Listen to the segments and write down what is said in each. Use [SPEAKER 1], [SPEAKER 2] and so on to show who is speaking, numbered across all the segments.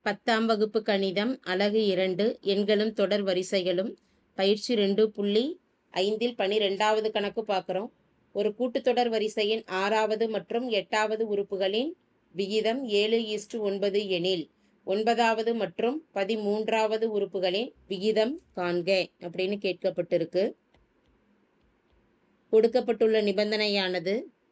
[SPEAKER 1] பத்தாம் வகுப்பு கணிதம் அலகு இரண்டு எண்களும் தொடர் வரிசைகளும் பயிற்சி ரெண்டு புள்ளி ஐந்தில் பனிரெண்டாவது கணக்கு பார்க்குறோம் ஒரு கூட்டுத்தொடர் வரிசையின் ஆறாவது மற்றும் எட்டாவது உறுப்புகளின் விகிதம் ஏழு ஈஸ்டு ஒன்பது எனில் ஒன்பதாவது மற்றும் பதிமூன்றாவது உறுப்புகளின் விகிதம் காண்க அப்படின்னு கேட்கப்பட்டிருக்கு கொடுக்கப்பட்டுள்ள நிபந்தனையானது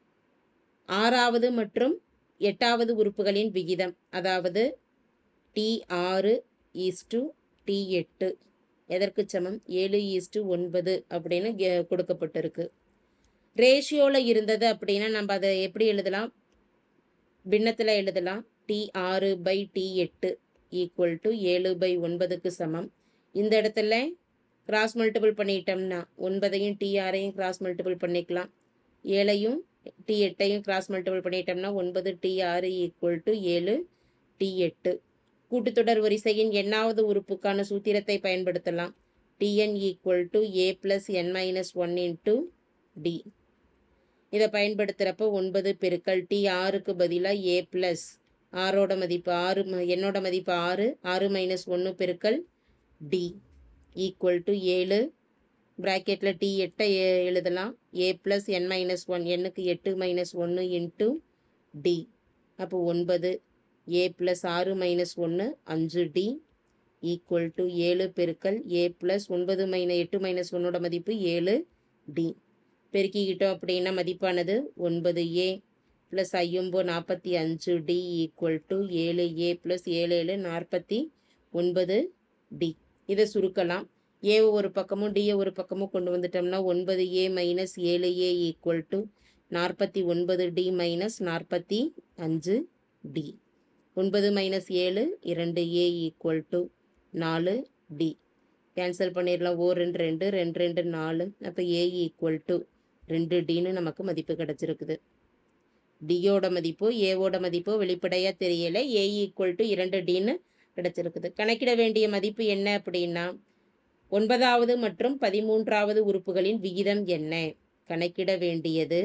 [SPEAKER 1] ஆறாவது மற்றும் எட்டாவது உறுப்புகளின் விகிதம் அதாவது டி ஆறு ஈஸ்டு டி எட்டு எதற்கு சமம் ஏழு ஈஸ்டு ஒன்பது அப்படின்னு கே- கொடுக்கப்பட்டிருக்கு ரேஷியோவில் இருந்தது அப்படின்னா நம்ம அதை எப்படி எழுதலாம் பின்னத்தில் எழுதலாம் டி ஆறு பை டி எட்டு ஈக்குவல் டு ஏழு பை ஒன்பதுக்கு சமம் இந்த இடத்துல கிராஸ் மல்டிபிள் பண்ணிட்டோம்னா ஒன்பதையும் டி ஆறையும் கிராஸ் மல்டிபிள் பண்ணிக்கலாம் ஏழையும் டி எட்டையும் கிராஸ் மல்டிபிள் பண்ணிட்டோம்னா ஒன்பது டி ஆறு ஈக்குவல் டு ஏழு டி எட்டு கூட்டுத்தொடர் வரிசையின் எண்ணாவது உறுப்புக்கான சூத்திரத்தை பயன்படுத்தலாம் T N equal to A plus N minus one into T இதை பயன்படுத்துகிறப்ப ஒன்பது பெருக்கல் டி ஆறுக்கு பதிலாக ஏ ப்ளஸ் ஆரோட மதிப்பு ஆறு ம- என்னோட மதிப்பு ஆறு ஆறு மைனஸ் ஒன்று பெருக்கல் டி ஈக்குவல் டு ஏழு ப்ராக்கெட்டில் டி எட்டை எ- எழுதலாம் a plus n minus one எண்ணுக்கு எட்டு மைனஸ் ஒன்று இன்ட்டு டி அப்போ ஒன்பது ஏ ப்ளஸ் ஆறு மைனஸ் ஒன்று அஞ்சு டி ஈக்குவல் டு ஏழு பெருக்கல் ஏ ப்ளஸ் ஒன்பது மைன எட்டு மைனஸ் ஒன்னோட மதிப்பு ஏழு டி பெருக்கிக்கிட்டோம் அப்படின்னா மதிப்பானது ஒன்பது ஏ ப்ளஸ் ஐயொம்போ நாற்பத்தி அஞ்சு டி ஈக்குவல் டு ஏழு ஏ ப்ளஸ் ஏழு ஏழு நாற்பத்தி ஒன்பது டி இதை சுருக்கலாம் ஏ ஒரு பக்கமும் டியை ஒரு பக்கமும் கொண்டு வந்துட்டோம்னா ஒன்பது ஏ மைனஸ் ஏழு ஏ ஈக்குவல் டு நாற்பத்தி ஒன்பது டி மைனஸ் நாற்பத்தி அஞ்சு டி ஒன்பது மைனஸ் ஏழு இரண்டு ஏ ஈக்குவல் டு நாலு டி கேன்சல் பண்ணிடலாம் ஓ ரெண்டு ரெண்டு ரெண்டு ரெண்டு நாலு அப்போ ஏ ஈக்குவல் டு ரெண்டு டின்னு நமக்கு மதிப்பு கிடச்சிருக்குது டியோட மதிப்போ ஏவோட மதிப்போ வெளிப்படையாக தெரியல ஏ ஈக்குவல் டு இரண்டு டின்னு கிடச்சிருக்குது கணக்கிட வேண்டிய மதிப்பு என்ன அப்படின்னா ஒன்பதாவது மற்றும் பதிமூன்றாவது உறுப்புகளின் விகிதம் என்ன கணக்கிட வேண்டியது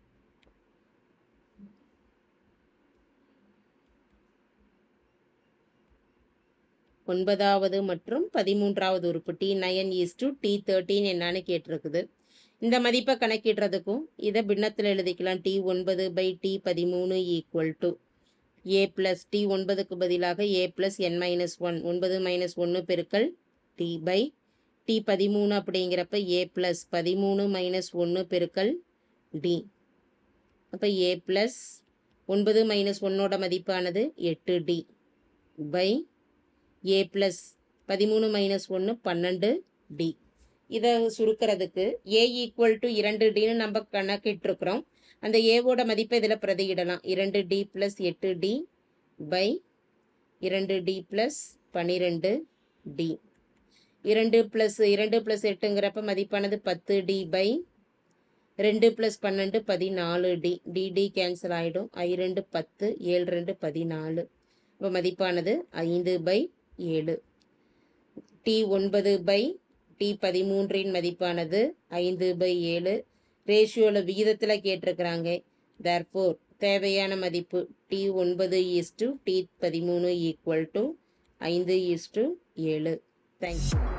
[SPEAKER 1] ஒன்பதாவது மற்றும் பதிமூன்றாவது உறுப்பு t nine is to t thirteen என்னன்னு கேட்டிருக்குது இந்த மதிப்பை கணக்கிடுறதுக்கும் இதை பின்னத்தில் எழுதிக்கலாம் டி ஒன்பது பை டி பதிமூணு equal to a plus t ஒன்பதுக்கு பதிலாக a plus n minus one ஒன்பது மைனஸ் ஒன்று பெருக்கல் டி பை டி பதிமூணு அப்படிங்கிறப்ப ஏ ப்ளஸ் பதிமூணு மைனஸ் ஒன்று பெருக்கல் டி அப்போ ஏ ப்ளஸ் ஒன்பது மைனஸ் ஒன்னோட மதிப்பானது எட்டு டி பை ஏ ப்ளஸ் பதிமூணு மைனஸ் ஒன்று பன்னெண்டு டி இதை சுருக்கிறதுக்கு ஏ ஈக்குவல் டு இரண்டு டின்னு நம்ம கணக்கிட்டுருக்குறோம் அந்த ஏவோட மதிப்பை இதில் பிரதியிடலாம் இரண்டு டி ப்ளஸ் எட்டு டி பை இரண்டு டி ப்ளஸ் பன்னிரெண்டு டி இரண்டு ப்ளஸ் இரண்டு ப்ளஸ் எட்டுங்கிறப்ப மதிப்பானது பத்து டி பை ரெண்டு ப்ளஸ் பன்னெண்டு பதினாலு டி டி டி கேன்சல் ஆகிடும் ஐ ரெண்டு பத்து ஏழு ரெண்டு பதினாலு இப்போ மதிப்பானது ஐந்து பை ஏழு டி ஒன்பது பை டி பதிமூன்றின் மதிப்பானது ஐந்து பை ஏழு ரேஷியோவில் விகிதத்தில் கேட்டிருக்கிறாங்க தேர்ஃபோர் தேவையான மதிப்பு டி ஒன்பது ஈஸ் டு டி பதிமூணு ஈக்குவல் டு ஐந்து ஈஸ் டு ஏழு தேங்க்யூ